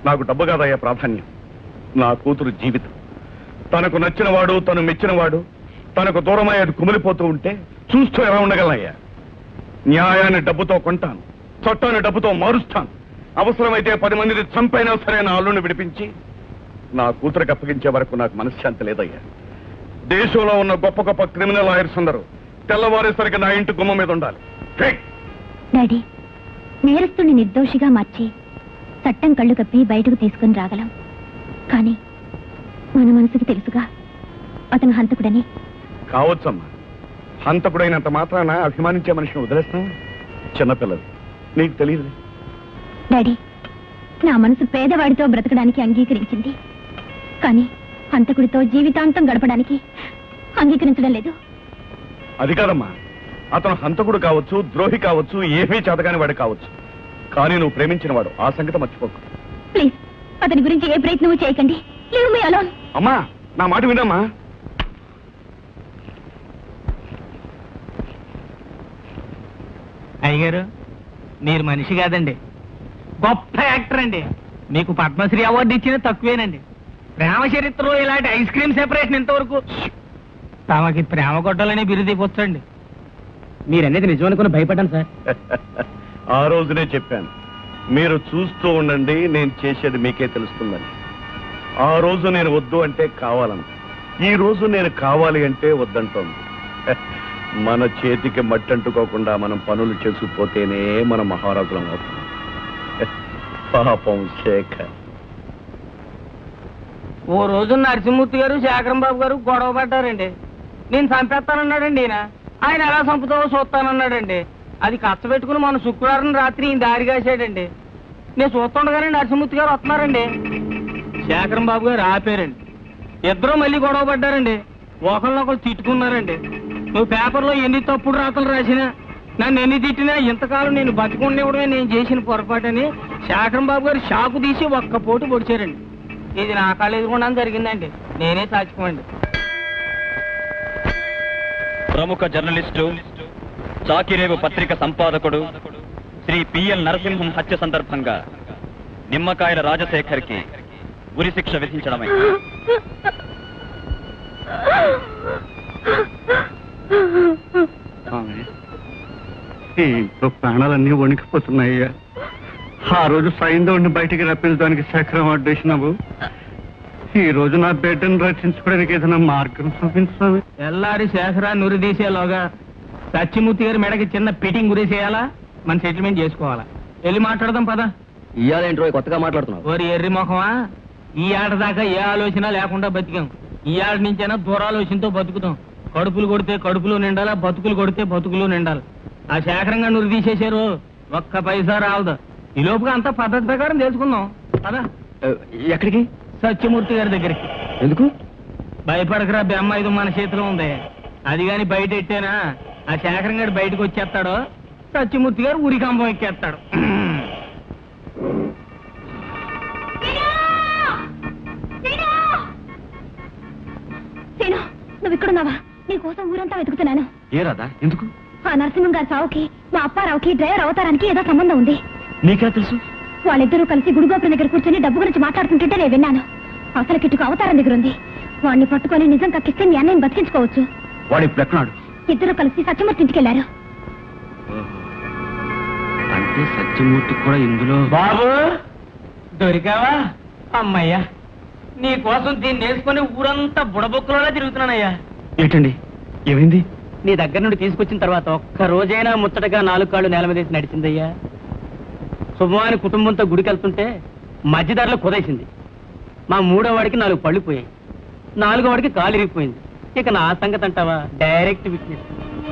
నాకు డబ్బు కాదయ్యా ప్రాధాన్యం నా కూతురు జీవితం తనకు నచ్చినవాడు తను మెచ్చినవాడు తనకు దూరమయ్యేది కుమిలిపోతూ ఉంటే చూస్తూ ఎలా ఉండగలనయ్యా న్యాయాన్ని డబ్బుతో కొంటాను చట్టాన్ని డబ్బుతో మారుస్తాను అవసరమైతే పది మందిని చంపైనా సరే నా అల్లుని విడిపించి నా కూతురికి అప్పగించే వరకు నాకు మనశ్శాంతి లేదయ్యా దేశంలో ఉన్న గొప్ప గొప్ప క్రిమినల్ లాయర్స్ అందరూ తెల్లవారేసరికి నా ఇంటి గుమ్మ మీద ఉండాలి ఛీ! డాడీ నేరస్తుని నిర్దోషిగా మార్చి చట్టం కళ్ళు కప్పి బయటకు తీసుకుని రాగలం కానీ మన మనసుకు తెలుసుగా అతను హంతకుడని కావచ్చమ్మా హంతకుడైనంత మాత్రాన అభిమానించే మనిషిని వదిలేస్తావా చిన్నపిల్లలు నీకు తెలియదు డాడీ నా మనసు పేదవాడితో బ్రతకడానికి అంగీకరించింది కానీ హంతకుడితో జీవితాంతం గడపడానికి అంగీకరించడం లేదు అది కాదమ్మా అతను హంతకుడు కావచ్చు ద్రోహి కావచ్చు ఏమీ చేతగాని వాడు కావచ్చు కానీ నువ్వు ప్రేమించిన వాడు ఆ సంగతి మర్చిపోకు ప్లీజ్ అతని గురించి ఏ ప్రయత్నమూ చేయకండి లీవ్ మీ అలోన్ అమ్మా నా మాట వినమ్మా అయ్యగారు మీరు మనిషి కాదండి గొప్ప యాక్టర్ అండి మీకు పద్మశ్రీ అవార్డు ఇచ్చిన తక్కువేనండి ప్రేమ చరిత్రలో ఇలాంటి ఐస్ క్రీమ్ సెపరేషన్ ఇంతవరకు తమకి ప్రేమ కొట్టాలని బిరుదు ఇవ్వచ్చండి మీరు అనేది నిజమనుకుని భయపడ్డాను సార్ ఆ రోజునే చెప్పాను మీరు చూస్తూ ఉండండి నేను చేసేది మీకే తెలుస్తుందని ఆ రోజు నేను వద్దు అంటే కావాలని ఈ రోజు నేను కావాలి అంటే వద్దంటోంది మన చేతికి మట్టంటుకోకుండా మనం పనులు చేసుకుపోతేనే మన మహారాజులం అవుతాం పాపం శేఖర్ ఓ రోజు నరసింహమూర్తి గారు శేఖరం బాబు గారు గొడవ పడ్డారండి నేను చంపేస్తానన్నాడండి ఈయన ఆయన ఎలా చంపుతావో చూస్తానన్నాడండి అది కచ్చబెట్టుకుని మన శుక్రవారం రాత్రి ఈయన దారి కాసాడండి నేను చూస్తుండగానే నరసింహమూర్తి గారు వస్తున్నారండి శేఖరం బాబు గారు ఆపారండి ఇద్దరు మళ్ళీ గొడవ పడ్డారండి ఒకళ్ళొకళ్ళు తిట్టుకున్నారండి నువ్వు పేపర్లో ఎన్ని తప్పుడు రాతలు రాసినా నన్ను ఎన్ని తిట్టినా ఇంతకాలం నేను బతికుండేవడమే నేను చేసిన పొరపాటని శేఖరం బాబు గారు షాకు తీసి ఒక్క పోటు పొడిచారండి ఇది నా కాలేజీ కూడా జరిగిందండి నేనే సాక్షిపోండి ప్రముఖ జర్నలిస్టు చాకిరేవు పత్రిక సంపాదకుడు శ్రీ పిఎల్ నరసింహం హత్య సందర్భంగా నిమ్మకాయల రాజశేఖర్ కి ఉరిశిక్ష విధించడమే ఇంట్లో ప్రాణాలన్నీ వణికిపోతున్నాయ్యా ఆ రోజు సైంధవుడిని బయటికి రప్పించడానికి చక్రం అడ్డేసినావు ఈ రోజు నా బిడ్డను రక్షించుకోవడానికి ఏదైనా మార్గం చూపించాలి ఎల్లారి శేఖరాన్ని ఉరిదీసేలోగా సత్యమూర్తి గారి మెడకి చిన్న పిటింగ్ ఉరిసేయాలా మన సెటిల్మెంట్ చేసుకోవాలా వెళ్ళి మాట్లాడదాం పద ఇయ్యాలేంట్రో కొత్తగా మాట్లాడుతున్నావు ఓరి ఎర్రి మొఖమా ఈ ఆట దాకా ఏ ఆలోచన లేకుండా బతికాం ఈ ఆట నుంచైనా దూరాలోచనతో బతుకుతాం కడుపులు కొడితే కడుపులు నిండాలా బతుకులు కొడితే బతుకులు నిండాలి ఆ శేఖరంగా నువ్వు తీసేశారు ఒక్క పైసా రావదు ఈ లోపుగా అంతా పద్ధతి ప్రకారం తెలుసుకుందాం పదా ఎక్కడికి సత్యమూర్తి గారి దగ్గరికి ఎందుకు భయపడకరా బెమ్మ ఇది మన చేతిలో ఉంది అది గాని బయట ఎట్టేనా ఆ శేఖరం గారు బయటకు వచ్చేస్తాడు సత్యమూర్తి గారు ఉరికంబం ఎక్కేస్తాడు సీను నువ్వు ఇక్కడున్నావా నీ కోసం ఊరంతా వెతుకుతున్నాను ఏ రాదా ఎందుకు ఆ నరసింహం గారి సావుకి మా అప్పారావుకి డ్రైవర్ అవతారానికి ఏదో సంబంధం ఉంది నీకా తెలుసు వాళ్ళిద్దరూ కలిసి గుడిగోపురం దగ్గర కూర్చొని డబ్బు గురించి మాట్లాడుకుంటుంటే నేను విన్నాను అసలు కిట్టుకు అవతారం దగ్గర ఉంది వాడిని పట్టుకొని నిజం కక్కిస్తే మీ అన్నయ్యని బతికించుకోవచ్చు వాడు ఇప్పుడు ఎక్కడున్నాడు ఇద్దరు కలిసి సత్యమూర్తి ఇంటికి వెళ్ళారు అంటే సత్యమూర్తి కూడా ఇందులో బాబు దొరికావా అమ్మయ్యా నీ కోసం దీన్ని వేసుకొని ఊరంతా బుడబొక్కులోనే తిరుగుతున్నానయ్యా ఏంటండి ఏమైంది నీ దగ్గర నుండి తీసుకొచ్చిన తర్వాత ఒక్క రోజైనా ముచ్చటగా నాలుగు కాళ్ళు నేల మీద వేసి నడిచిందయ్యా శుభమాని కుటుంబంతో గుడికి వెళ్తుంటే మధ్యదారిలో కుదేసింది మా మూడో వాడికి నాలుగు పళ్ళు పోయాయి నాలుగో వాడికి కాలు ఇరిగిపోయింది ఇక నా సంగతి అంటావా డైరెక్ట్ విట్నెస్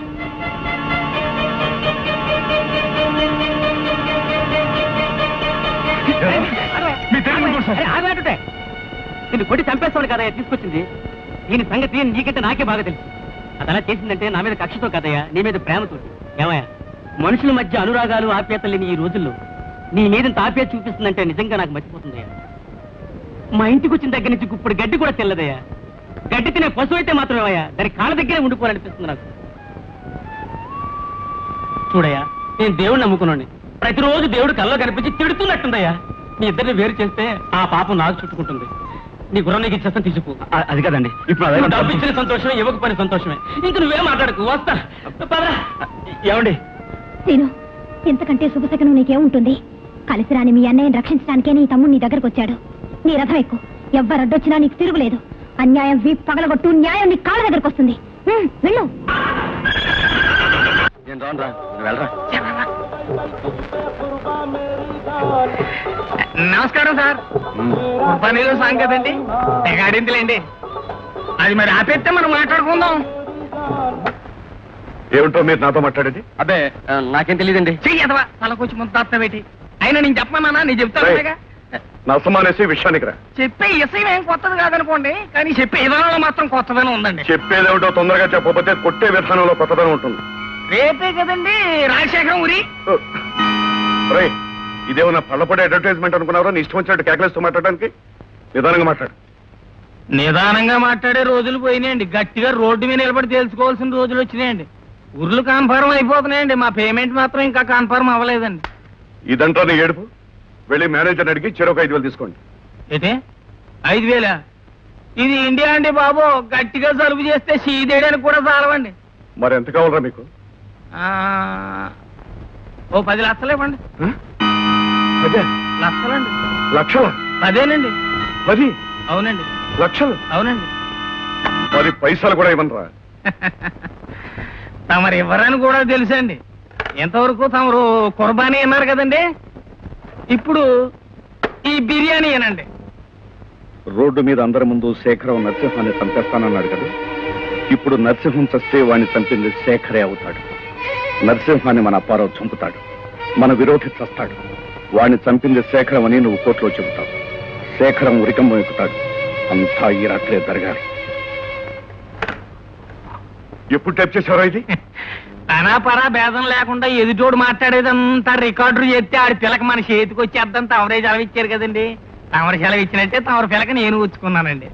నిన్ను కొట్టి చంపేస్తాను కదా తీసుకొచ్చింది దీని సంగతి నీకంటే నాకే బాగా తెలుసు అది అలా చేసిందంటే నా మీద కక్షతో కదయ్యా నీ మీద ప్రేమతో ఏమయ్యా మనుషుల మధ్య అనురాగాలు ఆప్యాయతలు లేని ఈ రోజుల్లో నీ మీద ఇంత ఆప్యాయత చూపిస్తుందంటే నిజంగా నాకు మర్చిపోతుందయ్యా మా ఇంటికి వచ్చిన దగ్గర నుంచి ఇప్పుడు గడ్డి కూడా తెల్లదయ్యా గడ్డి తినే పశువు అయితే మాత్రమేమయ్యా దాని కాళ్ళ దగ్గరే ఉండిపోవాలనిపిస్తుంది నాకు చూడయ్యా నేను దేవుడిని నమ్ముకున్నాను ప్రతిరోజు దేవుడు కల్లో కనిపించి తిడుతున్నట్టుందయ్యా మీ ఇద్దరిని వేరు చేస్తే ఆ పాపం నాకు చుట్టుకుంటుంది నీ గుర్రం నీకు ఇచ్చేస్తాను తీసుకో అ- అది కదండి ఇప్పుడు నా నువ్వు దగ్గర డబ్బు ఇచ్చిన సంతోషమే ఇవ్వకపోయిన సంతోషమే ఇంక నువ్వేం మాట్లాడకు వస్తా పదరా ఏమండి నేను ఇంతకంటే శుభశకనం నీకేముంటుంది కలిసి రాని మీ అన్నయ్యని రక్షించడానికే నీ తమ్ముడు నీ దగ్గరకు వచ్చాడు నీ రథం ఎక్కువ ఎవ్వరడ్డొచ్చినా నీకు తిరుగులేదు అన్యాయం వీప్ పగలగొట్టు న్యాయం నీ కాళ్ళ దగ్గరకు వస్తుంది హ్మ్, వెళ్ళు నేను రాను రా నువ్వు వెళ్ళరా నమస్కారం సార్ పనిలో సాంగ్ కదండి తెగాడిందిలేండి అది మరి ఆపేస్తే మనం మాట్లాడుకుందాం ఏమిటో మీరు నాతో మాట్లాడేది అబ్బే ఆ, నాకేం తెలియదండి చెయ్యదవా తలకొచ్చి ముందు పెట్టి అయినా నేను చెప్పమన్నా నేను చెప్తాను రేయ్. నా సమానేసి విషయానికి రా చెప్పే ఇసయం ఏం కొత్తది కాదనుకోండి కానీ చెప్పే విధానంలో మాత్రం కొత్తదనం ఉందండి చెప్పేదేమిటో తొందరగా చెప్పకపోతే కొట్టే విధానంలో కొత్తదనం ఉంటుంది రేపే కదండి రాజశేఖరం ఊరి రే ఇదేమన్నా పళ్ళపడే అడ్వర్టైజ్మెంట్ అనుకున్నారో నీ ఇష్టం వచ్చినట్టు కేకలేస్తూ మాట్లాడడానికి నిదానంగా మాట్లాడు నిదానంగా మాట్లాడే రోజులు పోయినాయండి గట్టిగా రోడ్డు మీద నిలబడి తెలుసుకోవాల్సిన రోజులు వచ్చినాయండి ఊర్లు కన్ఫర్మ్ అయిపోతున్నాయండి మా పేమెంట్ మాత్రం ఇంకా కన్ఫర్మ్ అవ్వలేదండి ఇదంతా నీ ఏడుపు వెళ్ళి మేనేజర్ అడిగి చెరొక ఐదు వేలు తీసుకోండి అయితే ఐదు వేలా ఇది ఇండియా అండి బాబు గట్టిగా సరుకు చేస్తే సీదేయడానికి కూడా చాలవండి మరి ఎంత కావాలరా మీకు ఆ, ఓ పది లక్షలు ఇవ్వండి అదే లక్షలండి లక్షల పదేనండి పది అవునండి లక్షలు అవునండి మరి పైసలు కూడా ఇవ్వనరా తమరు ఇవ్వరని కూడా తెలుసండి ఎంతవరకు తమరు కుర్బానీ అన్నారు కదండి ఇప్పుడు ఈ బిర్యానీ అనండి రోడ్డు మీద అందరి ముందు శేఖరం నరసింహాన్ని చంపేస్తానన్నాడు కదా ఇప్పుడు నరసింహం చస్తే వాణ్ణి చంపింది శేఖరే అవుతాడు నరసింహాన్ని మన అప్పారావు చంపుతాడు మన విరోధి చస్తాడు వాణ్ణి చంపింది శేఖరం అని నువ్వు కోర్టులో చెబుతావు శేఖరం ఉరికంబం ఎక్కుతాడు అంతా ఈ రాత్రే జరగాలి ఎప్పుడు టైప్ చేశారో ఇది తనా పరా భేదం లేకుండా ఎదుటోడు మాట్లాడేదంతా రికార్డు చేస్తే ఆడి పిల్లకి మన చేతికి వచ్చేద్దాం తమరే సెలవు ఇచ్చారు కదండి తమరు సెలవు ఇచ్చినట్టే తమరి పిల్లకి నేను ఉంచుకున్నానండి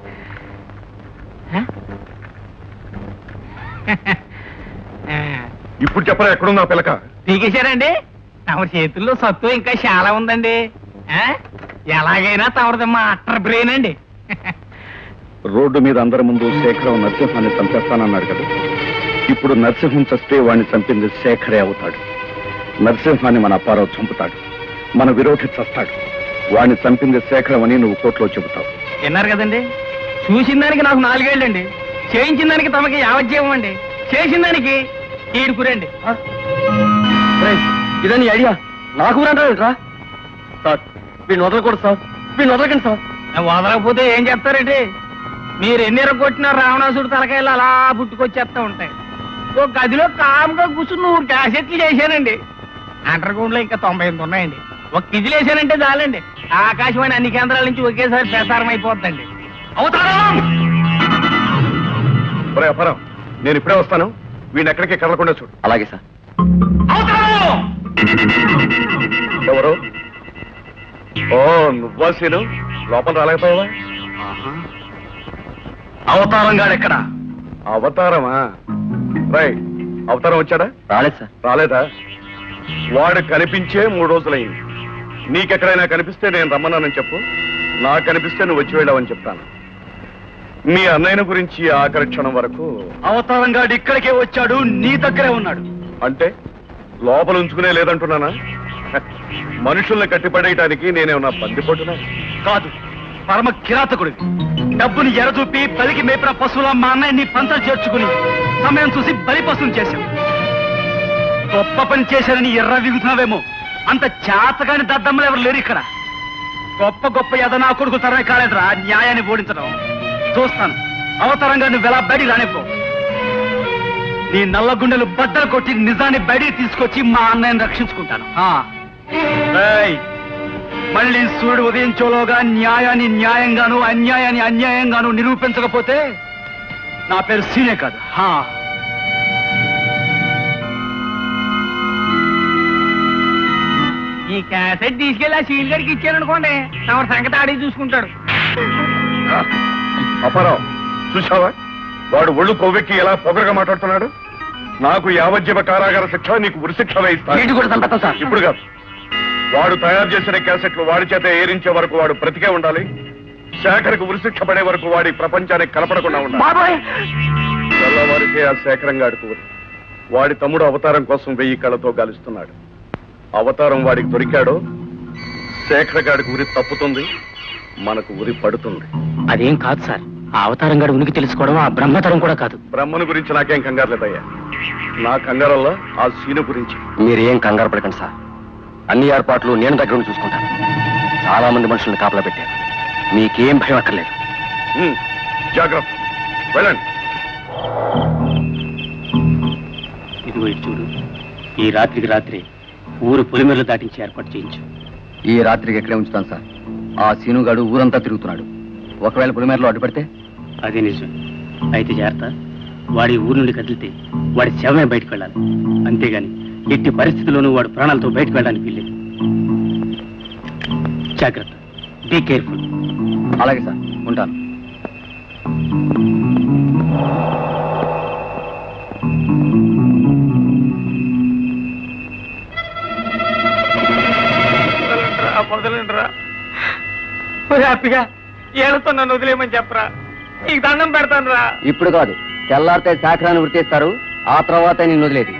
ఆ, ఇప్పుడు చెప్పరా ఎక్కడుందా పిలక పీకేశారండి తమరి చేతుల్లో సత్తు ఇంకా చాలా ఉందండి ఆ? ఎలాగైనా తమరిది మా అట్టర్ బ్రెయిన్ అండి రోడ్డు మీద అందరి ముందు శేఖరం నరసింహాన్ని చంపేస్తానన్నాడు కదా ఇప్పుడు నరసింహం చస్తే వాణ్ణి చంపింది శేఖరే అవుతాడు నరసింహాన్ని మన అప్పారావు చంపుతాడు మన విరోధి చస్తాడు వాణ్ణి చంపింది శేఖరం అని నువ్వు కోర్టులో చెబుతావు విన్నారు కదండి చూసిన దానికి నాకు నాలుగేళ్ళండి చేయించిన దానికి తమకి యావజ్జీవం అండి చేసిన దానికి ఈడుకురండి ఇదే నీ ఐడియా నాకు రా సార్ వీడిని వదలకూడదు సార్ వీడిని వదలకండి సార్ వదలకపోతే ఏం చెప్తారండి మీరు ఎన్ని కొట్టినా రావణాసుడు తలకాయలు అలా పుట్టుకొచ్చేస్తా ఉంటాయి ఓ గదిలో కామ్గా కూర్చుని నూరు క్యాసెట్లు చేశానండి అండర్ గ్రౌండ్ లో ఇంకా తొంభై ఎనిమిది ఉన్నాయండి ఒక కిజిలు వేసానంటే చాలండి ఆకాశవాణి అన్ని కేంద్రాల నుంచి ఒకేసారి ప్రసారం అయిపోద్దండి అవుతారా ఒరే అప్పారావు నేను ఇప్పుడే వస్తాను వీడిని ఎక్కడికి కదలకుండా చూడు అలాగే సార్ అవుతారు ఎవరు ఓ నువ్వా సీను లోపల రాలేకపోయావా అవతారం గాడు ఎక్కడ అవతారమా రై అవతారం వచ్చాడా రాలేదు సార్ రాలేదా వాడు కనిపించే మూడు రోజులైంది నీకెక్కడైనా కనిపిస్తే నేను రమ్మన్నానని చెప్పు నాకు కనిపిస్తే నువ్వు వచ్చి వెళ్ళావని చెప్తాను మీ అన్నయ్యన గురించి ఆఖరి క్షణం వరకు అవతారం గాడు ఇక్కడికే వచ్చాడు నీ దగ్గరే ఉన్నాడు అంటే లోపల ఉంచుకునే లేదంటున్నానా మనుషుల్ని కట్టిపడేయటానికి నేనేమన్నా బందిపోటున్నా కాదు పరమ కిరాతకుడివి డబ్బుని ఎరచూపి బలికి మేపిన పశువుల మా అన్నయ్యని పంచలు చేర్చుకుని సమయం చూసి బలి పశువులు చేశాం గొప్ప పని చేశారని ఎర్ర విగుతున్నావేమో అంత చేతగాని దద్దమ్మలు ఎవరు లేరు ఇక్కడ గొప్ప గొప్ప ఎద నా కొడుకు తరమే కాలేదురా న్యాయాన్ని ఓడించడం చూస్తాను అవతరంగా నువ్వు ఎలా బయటికి రానిపో నీ నల్ల గుండెలు బద్దలు కొట్టి నిజాన్ని బయటికి తీసుకొచ్చి మా అన్నయ్యని రక్షించుకుంటాను ఆ. ఏయ్, మళ్ళీ సూర్యుడు ఉదయించోలోగా న్యాయాన్ని న్యాయంగాను అన్యాయాన్ని అన్యాయంగాను నిరూపించకపోతే నా పేరు సీనే కాదు హా. ఈ క్యాసెట్ తీసుకెళ్ళి ఆ సీల్ గడికి ఇచ్చారనుకోండి తమ సంగతి ఆడి చూసుకుంటాడు అప్పారావు చూసావా వాడు ఒళ్ళు కొవ్వెక్కి ఎలా పొగరగా మాట్లాడుతున్నాడు నాకు యావజ్జీవ కారాగార శిక్ష నీకు ఉరిశిక్ష ఏంటి కూడా చంపేస్తాం సార్. ఇప్పుడు కాదు వాడు తయారు చేసిన క్యాసెట్లు వాడి చేత ఏరించే వరకు వాడు బ్రతికే ఉండాలి శేఖర్కు ఉరిశిక్ష పడే వరకు వాడి ప్రపంచానికి కనపడకుండా ఉండాలి బాబాయ్ తెల్లవారితే ఆ శేఖరంగా అడుగు వాడి తమ్ముడు అవతారం కోసం వెయ్యి కళ్ళతో గాలిస్తున్నాడు అవతారం వాడికి దొరికాడో శేఖర గాడికి ఉరి తప్పుతుంది మనకు ఉరి పడుతుంది అదేం కాదు సార్ ఆ అవతారం గడు ఉనికి తెలుసుకోవడం ఆ బ్రహ్మతరం కూడా కాదు బ్రహ్మను గురించి నాకేం కంగారు లేదయ్యా నా కంగారల్లా ఆ సీను గురించి మీరు ఏం కంగారు పడకండి సార్ అన్ని ఏర్పాట్లు నేను దగ్గర ఉండి చూసుకుంటాను చాలా మంది మనుషుల్ని కాపలా పెట్టాను మీకేం భయం అక్కర్లేదు ఉమ్, జాగ్రత్త వెళ్ళండి ఇదిగో ఇటు చూడు ఈ రాత్రికి రాత్రి ఊరు పొలిమేరలు దాటించి ఏర్పాటు చేయించు ఈ రాత్రికి ఎక్కడే ఉంచుతాను సార్ ఆ సీనుగాడు ఊరంతా తిరుగుతున్నాడు ఒకవేళ పులిమేరలో అడ్డుపడితే అదే నిజం అయితే జాగ్రత్త వాడి ఊరు నుండి కదిలితే వాడి శవమే బయటకు వెళ్ళాలి అంతేగాని ఎట్టి పరిస్థితుల్లోనూ వాడు ప్రాణాలతో బయటకు వెళ్ళడానికి వీల్లేదు జాగ్రత్త బీ కేర్ఫుల్ అలాగే సార్ ఉంటాను వదలండిరా, వదలండిరా హ్యాపీగా ఏళ్ళతో నన్ను వదిలేయమని చెప్పరా నీకు దండం పెడతాను రా ఇప్పుడు కాదు తెల్లారితే శాఖరాన్ని వృత్తిస్తారు ఆ తర్వాత నేను వదిలేది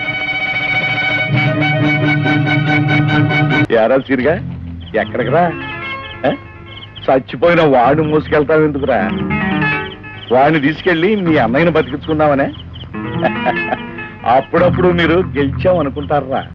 ఎరా సీరుగా ఎక్కడికి రా ఏ? చచ్చిపోయిన వాడిని మోసుకెళ్తావు ఎందుకురా వాడిని తీసుకెళ్లి మీ అన్నయ్యని బతికించుకుందామనే అప్పుడప్పుడు మీరు గెలిచాం అనుకుంటారా